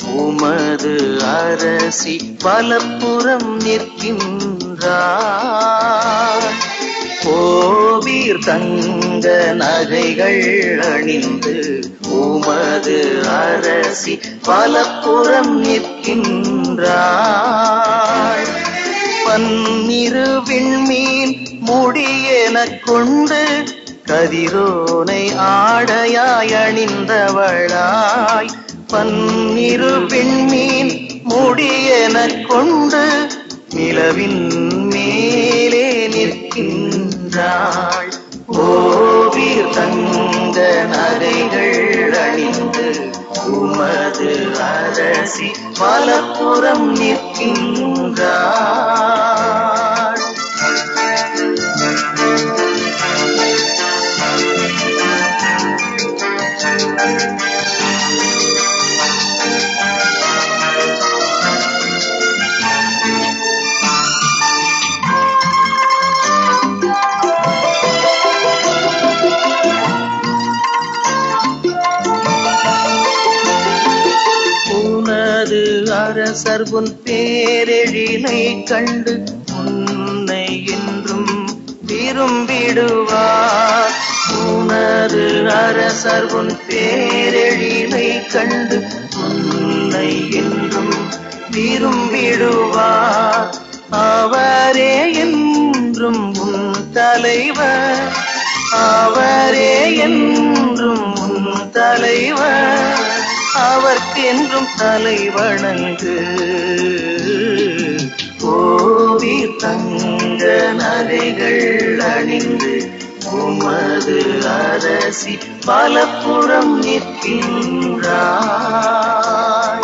உமது அரசி வலப்புறம் நிற்கின்றார் கோவீர் தங்க நகைகள் அணிந்து உமது அரசி வலப்புறம் நிற்கின்றாள் பன்னிரு விண்மீன் முடியெனக் கொண்டு கதிரோனை ஆடையாய் அணிந்தவளாய் பன்னிரு விண்மீன் முடியெனக் கொண்டு நிலவின் மேலே நிற்கின்றாள் ஓவிர் தங்க நகைகள் அணிந்து உமது அரசி வலப்புறம் நிற்கின்றாள் உனது அரசர் உன் பேரெழிலை கண்டு உன்னை என்றும் விரும்பிடுவார் உனது அரசர் உன் பேரெழிலை கண்டு உன்னை என்றும் விரும்பிடுவார் அவரே என்றும் உன் தலைவர் அவரே என்றும் உன் தலைவர் அவர்க்கென்றும் தலை வணங்கு கோவி தங்க நகைகள் அணிந்து உமது அரசி பலப்புறம் நிற்கின்றாய்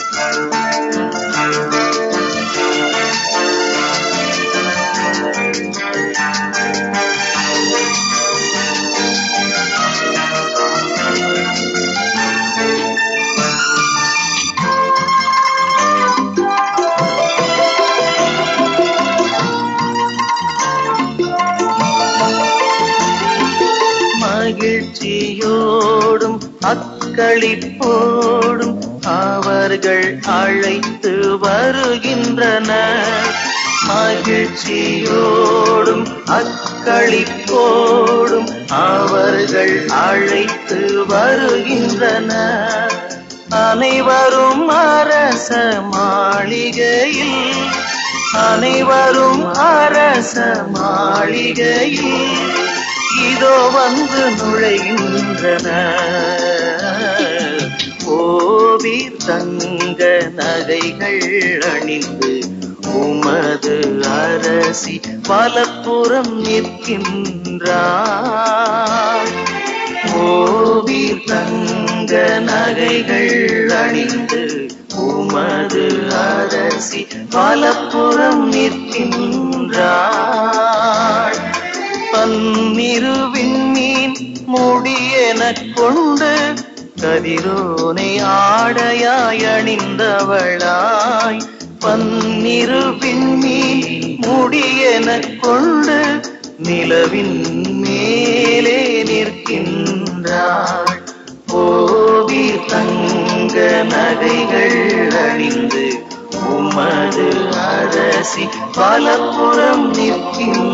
மகிழ்ச்சியோடும் அக்களிப்போடும் அவர்கள் அழைத்து வருகின்றனர் மகிழ்ச்சியோடும் அக்களிப்போடும் அவர்கள் அழைத்து வருகின்றனர் அனைவரும் அரச மாளிகையில் அனைவரும் அரச மாளிகையில் இதோ வந்து நுழைகின்றன ஓவி தங்க நகைகள் அணிந்து உமது அரசி வலப்புறம் நிற்கின்றார் ஓவி தங்க நகைகள் அணிந்து உமது அரசி வலப்புறம் நிற்கின்றாள் பன்னிரு விண்மீன் முடியெனக் கொண்டு கதிரோனை ஆடையாய் அணிந்தவளாய் பன்னிரு விண்மீன் முடியெனக் கொண்டு நிலவின் மேலே நிற்கின்றாள் ஓவி தங்க நகைகள் அணிந்து உமது அரசி பலப்புறம் நிற்கின்றாள்